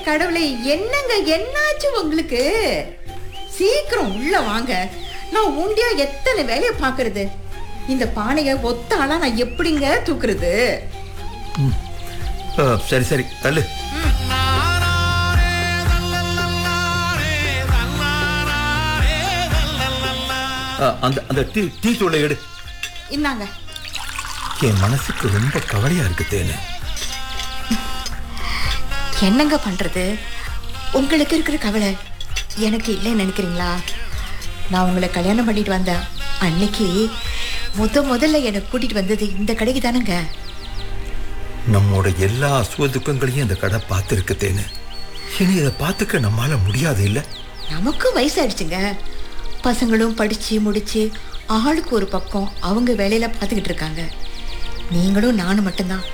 கடவுளே என்னங்க என்னாச்சு உங்களுக்கு சீக்கிரம் உள்ள வாங்க நான் உண்டியா எத்தனை வேலையை பாக்குறது இந்த பானைய ஒத்த ஆளா நான் எப்படிங்க தூக்குறது ஆ, சரி சரி தள்ளு ஆ, அந்த அந்த டீ டீ தூளை எடு இந்தாங்க என் மனசுக்கு ரொம்ப கவலையா இருக்கு தேனு என்னங்க பண்றது உங்களுக்கு இருக்கிற கவலை எனக்கு இல்லைன்னு நினைக்கிறீங்களா நான் உங்களை கல்யாணம் பண்ணிட்டு வந்தேன் அன்னைக்கு முத முதல்ல என்னை கூட்டிட்டு வந்தது இந்த கடைக்கு தானேங்க நம்மோட எல்லா சுக துக்கங்களையும் இந்த கடை பார்த்துருக்கு தேனு இனி இதை பார்த்துக்க நம்மால முடியாது இல்ல நமக்கும் வயசாயிடுச்சுங்க பசங்களும் படிச்சு முடிச்சு ஆளுக்கு ஒரு பக்கம் அவங்க வேலையில பார்த்துக்கிட்டு இருக்காங்க நீங்களும் நானும் மட்டும்தான்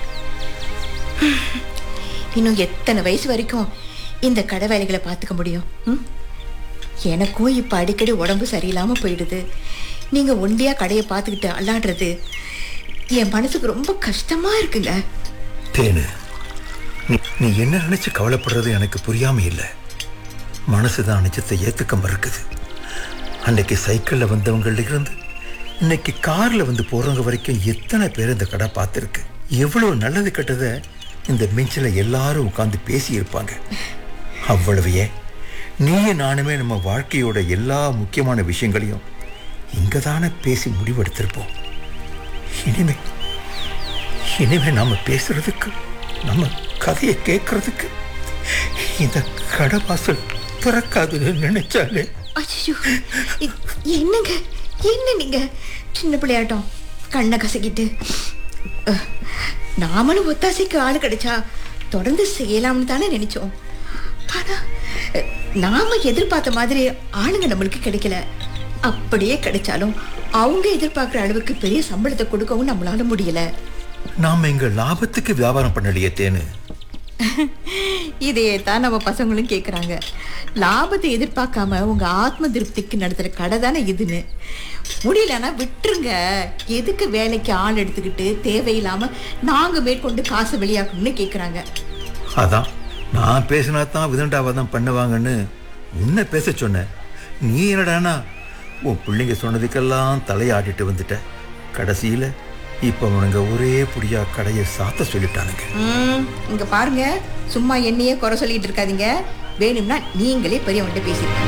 இன்னும் எத்தனை வயசு வரைக்கும் இந்த கடை வேலைகளை பார்த்துக்க முடியும் ம்? எனக்கும் இப்ப அடிக்கடி உடம்பு சரியில்லாம போயிடுது நீங்க ஒண்டியா கடையை பார்த்துக்கிட்டு அல்லாடுறது என் மனசுக்கு ரொம்ப கஷ்டமா இருக்குங்க தேனு நீ- நீ என்ன நினைச்சு கவலைப்படுறது எனக்கு புரியாம இல்ல மனசுதான் நிஜத்தை ஏத்துக்க மறுக்குது அன்னைக்கு சைக்கிள்ல வந்தவங்கள்ல இருந்து இன்னைக்கு கார்ல வந்து போறவங்க வரைக்கும் எத்தனை பேர் இந்த கடை பார்த்துருக்கு எவ்வளவு நல்லது கெட்டதை இந்த பெஞ்சில் எல்லாரும் உட்கார்ந்து பேசி இருப்பாங்க அவ்வளவு ஏன் நீயும் நானுமே நம்ம வாழ்க்கையோட எல்லா முக்கியமான விஷயங்களையும் இங்க தானே பேசி முடிவெடுத்திருப்போம் இனிமே இனிமே நாம பேசுறதுக்கு நம்ம கதையை கேட்கறதுக்கு இந்த கடவாசல் திறக்காதுன்னு நினைச்சாலே அச்சோ என்னங்க என்ன நீங்க சின்ன பிள்ளையாட்டம் கண்ணை கசக்கிட்டு அஹ், நாமளும் ஒத்தாசைக்கு ஆள் கிடைச்சா தொடர்ந்து செய்யலாம்னு தானே நினைச்சோம் ஆனா அஹ், நாம எதிர்பார்த்த மாதிரி ஆளுங்க நம்மளுக்கு கிடைக்கல அப்படியே கிடைச்சாலும் அவங்க எதிர்பார்க்குற அளவுக்கு பெரிய சம்பளத்தை கொடுக்கவும் நம்மளால முடியல நாம எங்க லாபத்துக்கு வியாபாரம் பண்ணலையே தேனு இதையே தான் நம்ம பசங்களும் கேட்குறாங்க லாபத்தை எதிர்பார்க்காம உங்க ஆத்ம திருப்திக்கு நடத்துற கடை தானே இதுன்னு முடியலன்னா விட்டுருங்க எதுக்கு வேலைக்கு ஆள் எடுத்துக்கிட்டு தேவையில்லாம நாங்க மேற்கொண்டு காசு வெளியாக்கணும்னு கேட்குறாங்க அதான் நான் பேசினா தான் விதண்டாவா தான் பண்ணுவாங்கன்னு உன்னை பேச சொன்னேன் நீ என்னடானா உன் பிள்ளைங்க சொன்னதுக்கெல்லாம் தலையாடிட்டு வந்துட்ட கடைசியில இப்ப அவனுங்க ஒரே புடியா கடையை சாத்த சொல்லிட்டானுங்க ம், இங்க பாருங்க சும்மா என்னையே குறை சொல்லிட்டு இருக்காதீங்க வேணும்னா நீங்களே பெரியவன்கிட்ட பேசிருங்க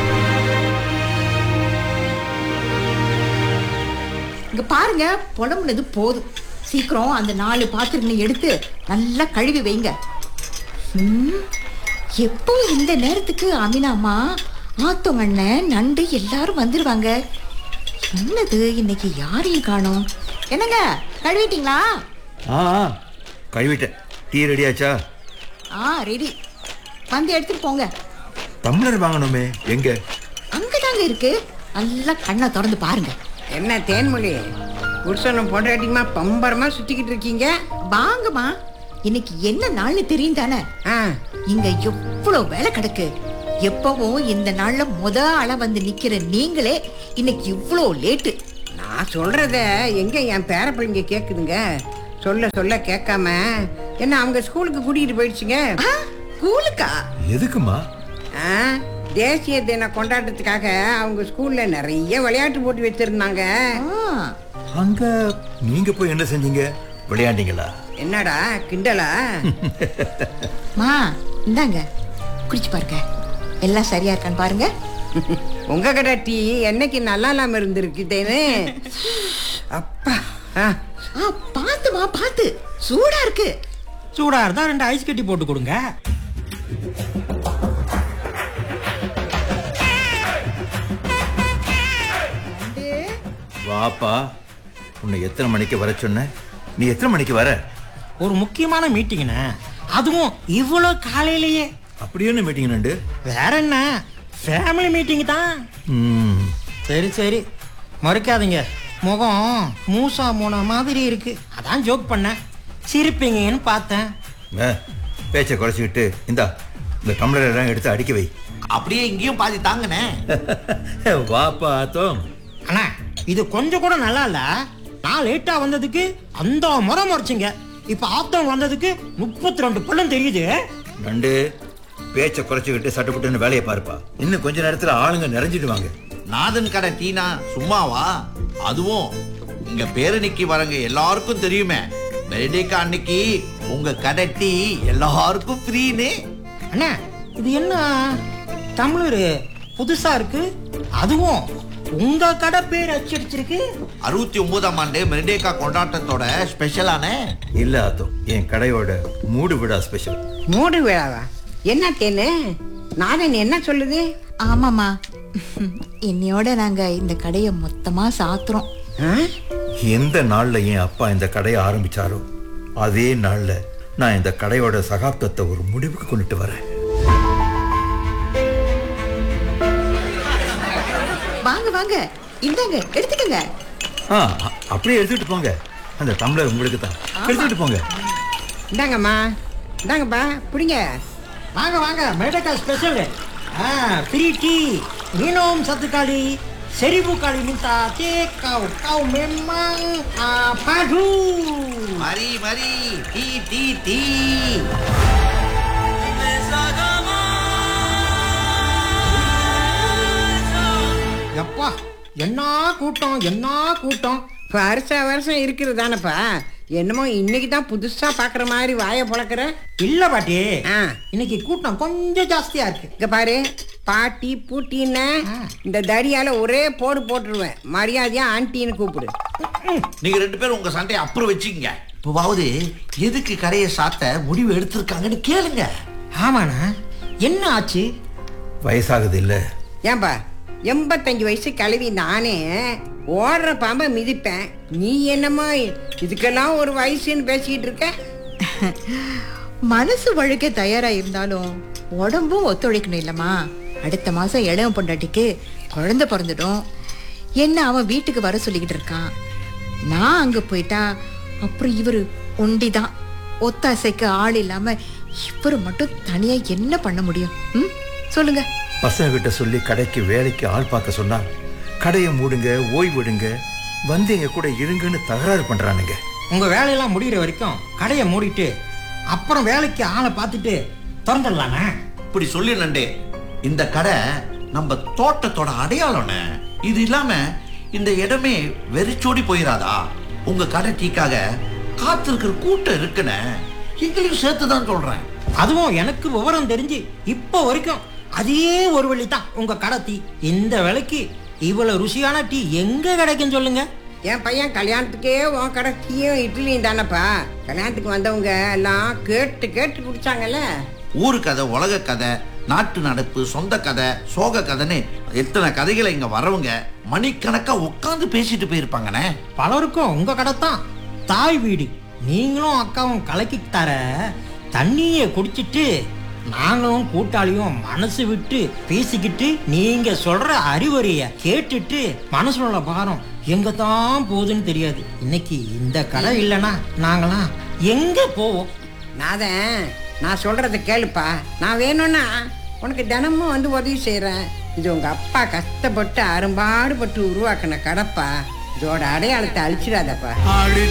இங்க பாருங்க புலம்புனது போதும் சீக்கிரம் அந்த நாலு பாத்திரங்களை எடுத்து நல்லா கழுவி வைங்க ம், எப்பவும் இந்த நேரத்துக்கு அமினாமா ஆத்தம் அண்ணன் நண்டு எல்லாரும் வந்துருவாங்க என்னது இன்னைக்கு யாரையும் காணோம் என்னங்க கழுவிட்டீங்களா ஆ ஆ, கழுவிட்டேன் டீ ரெடியாச்சா ஆ ரெடி வந்து எடுத்துட்டு போங்க டம்ளர் வாங்கணுமே எங்க அங்கதாங்க இருக்கு நல்லா கண்ணை திறந்து பாருங்க என்ன தேன்மொழி புருஷனும் பொண்டாட்டியுமா பம்பரமா சுத்திக்கிட்டு இருக்கீங்க வாங்கம்மா இன்னைக்கு என்ன நாள்னு தெரியும் தானே ஆ இங்க எவ்வளவு வேலை கிடக்கு எப்பவும் இந்த நாள்ல முத ஆளா வந்து நிக்கிற நீங்களே இன்னைக்கு இவ்வளோ லேட்டு நான் சொல்றத எங்க என் பேர பிள்ளைங்க கேக்குதுங்க சொல்ல சொல்ல கேட்காம என்ன அவங்க ஸ்கூலுக்கு கூட்டிகிட்டு போயிடுச்சுங்க கூலுக்கா எதுக்குமா ஆ, தேசிய தின கொண்டாட்டத்துக்காக அவங்க ஸ்கூல்ல நிறைய விளையாட்டு போட்டி வச்சிருந்தாங்க அங்க நீங்க போய் என்ன செஞ்சீங்க விளையாண்டீங்களா என்னடா கிண்டலா மா இந்தாங்க குடிச்சு பாருங்க எல்லாம் சரியா இருக்கான்னு பாருங்க உங்க கடை டீ என்னைக்கு நல்லா இல்லாம இருந்திருக்கு தேனு அப்பா ஆ, ஆ பாத்துமா பாத்து சூடா இருக்கு சூடா இருந்தா ரெண்டு ஐஸ் கட்டி போட்டு கொடுங்க வாப்பா உன்னை எத்தனை மணிக்கு வர சொன்னேன் நீ எத்தனை மணிக்கு வர ஒரு முக்கியமான மீட்டிங்ண்ணே அதுவும் இவ்வளோ காலையிலேயே அப்படியே என்ன மீட்டிங் நண்டு வேற என்ன ஃபேமிலி மீட்டிங் தான் ம், சரி சரி மறுக்காதீங்க முகம் மூசா மூணா மாதிரி இருக்கு அதான் ஜோக் பண்ணேன் சிரிப்பீங்கன்னு பார்த்தேன் ஏ, பேச்சை குறைச்சிக்கிட்டு இந்தா இந்த டம்ளர் எல்லாம் எடுத்து அடிக்க வை அப்படியே இங்கேயும் பாதி தாங்கண்ணே வாப்பா ஆத்தோம் அண்ணா இது கொஞ்சம் கூட நல்லா இல்ல நான் லேட்டா வந்ததுக்கு அந்த முறை முறைச்சிங்க இப்ப ஆப்தம் வந்ததுக்கு முப்பத்தி ரெண்டு பள்ளம் தெரியுது நண்டு பேச்ச குறைச்சுக்கிட்டு சட்டுப்புட்டுன்னு வேலையை பாருப்பா இன்னும் கொஞ்ச நேரத்துல ஆளுங்க நிறைஞ்சிடுவாங்க நாதன் கடை டீனா சும்மாவா அதுவும் இங்க பேரணிக்கு வரங்க எல்லாருக்கும் தெரியுமே மெரிடேக்கா அன்னைக்கு உங்க கடை டீ எல்லாருக்கும் ஃப்ரீன்னு அண்ணா இது என்ன தமிழர் புதுசா இருக்கு அதுவும் உங்க கடை பேர் அச்சடிச்சிருக்கு அறுபத்தி ஒன்பதாம் ஆண்டு மெரிடேக்கா கொண்டாட்டத்தோட ஸ்பெஷலான இல்ல ஆத்தோ என் கடையோட மூடு விழா ஸ்பெஷல் மூடு விழாவா என்ன தேனு நாதன் என்ன சொல்லுது ஆமாம்மா இன்னையோட நாங்க இந்த கடையை மொத்தமா சாத்துறோம் ஆ? எந்த நாள்ல என் அப்பா இந்த கடையை ஆரம்பிச்சாரோ அதே நாள்ல நான் இந்த கடையோட சகாப்தத்தை ஒரு முடிவுக்கு கொண்டுட்டு வரேன் வாங்க வாங்க இந்தாங்க எடுத்துக்கங்க ஆ அ- அப்படியே எடுத்துட்டு போங்க அந்த தமிழர் உங்களுக்கு தான் எடுத்துட்டு போங்க இந்தாங்கம்மா இந்தாங்கப்பா பிடிங்க வாங்க வாங்க மெடக்கா ஸ்பெஷல் ஆ free tea minum satu kali seribu kali minta teh kau kau memang ah, padu மரி மரி டீ டீ டீ எப்பா என்ன கூட்டம் என்ன கூட்டம் வருஷ வருஷம் இருக்கிறது தானப்பா என்னமோ இன்னைக்கு தான் புதுசா பாக்குற மாதிரி வாயை பொழக்கிற இல்ல பாட்டி ஆ. இன்னைக்கு கூட்டம் கொஞ்சம் ஜாஸ்தியா இருக்கு இங்க பாரு பாட்டி பூட்டின்னு இந்த தடியால ஒரே போடு போட்டுருவேன் மரியாதையா ஆண்டின்னு கூப்பிடு நீங்க ரெண்டு பேரும் உங்க சண்டையை அப்புறம் வச்சுக்கங்க இப்போவாவது எதுக்கு கடையை சாத்த முடிவு எடுத்திருக்காங்கன்னு கேளுங்க ஆமாண்ணா என்ன ஆச்சு வயசாகுது இல்ல ஏன்பா எண்பத்தஞ்சு வயசு கிளவி நானே ஓடுற பாம்பை மிதிப்பேன் நீ என்னமோ இதுக்கெல்லாம் ஒரு வயசுன்னு பேசிக்கிட்டு இருக்க மனசு வழுக்க தயாரா இருந்தாலும் உடம்பும் ஒத்துழைக்கணும் இல்லம்மா அடுத்த மாசம் இளவ பொண்டாட்டிக்கு குழந்தை பிறந்துடும் என்ன அவன் வீட்டுக்கு வர சொல்லிக்கிட்டு இருக்கான் நான் அங்க போயிட்டா அப்புறம் இவரு ஒண்டிதான் ஒத்தாசைக்கு ஆள் இல்லாம இவரு மட்டும் தனியா என்ன பண்ண முடியும் ம் சொல்லுங்க பசங்க கிட்ட சொல்லி கடைக்கு வேலைக்கு ஆள் பார்க்க சொன்னா கடையை மூடுங்க ஓய்வெடுங்க வந்து எங்க கூட இருங்கன்னு தகராறு பண்றானுங்க உங்க வேலையெல்லாம் முடிகிற வரைக்கும் கடையை மூடிட்டு அப்புறம் வேலைக்கு ஆளை பார்த்துட்டு திறந்துடலாண்ணே இப்படி சொல்லி நண்டே இந்த கடை நம்ம தோட்டத்தோட அடையாளம்னே இது இல்லாம இந்த இடமே வெறிச்சோடி போயிடாதா உங்க கடை டீக்காக காத்திருக்கிற கூட்டம் இருக்குன்னு எங்களையும் சேர்த்து தான் சொல்றேன் அதுவும் எனக்கு விவரம் தெரிஞ்சு இப்போ வரைக்கும் அதே ஒரு வழி தான் உங்க கடை டீ இந்த விலைக்கு இவ்வளவு ருசியான டீ எங்க கிடைக்கும் சொல்லுங்க என் பையன் கல்யாணத்துக்கே உன் கடை டீயும் இட்லியும் தானப்பா கல்யாணத்துக்கு வந்தவங்க எல்லாம் கேட்டு கேட்டு குடிச்சாங்கல்ல ஊரு கதை உலக கதை நாட்டு நடப்பு சொந்த கதை சோக கதைன்னு எத்தனை கதைகளை இங்க வரவங்க மணிக்கணக்கா உட்காந்து பேசிட்டு போயிருப்பாங்கண்ணே பலருக்கும் உங்க கடை தான் தாய் வீடு நீங்களும் அக்காவும் கலக்கி தர தண்ணியை குடிச்சிட்டு நாங்களும் கூட்டாளியும் மனசு விட்டு பேசிக்கிட்டு நீங்க சொல்ற அறிவுரைய கேட்டுட்டு மனசுல உள்ள பாரம் எங்க தான் போகுதுன்னு தெரியாது இன்னைக்கு இந்த கடை இல்லைன்னா நாங்களாம் எங்க போவோம் நாதன் நான் சொல்றத கேளுப்பா நான் வேணும்னா உனக்கு தினமும் வந்து உதவி செய்கிறேன் இது உங்க அப்பா கஷ்டப்பட்டு அரும்பாடுபட்டு உருவாக்கின கடைப்பா இதோட அடையாளத்தை அழிச்சிடாதப்பா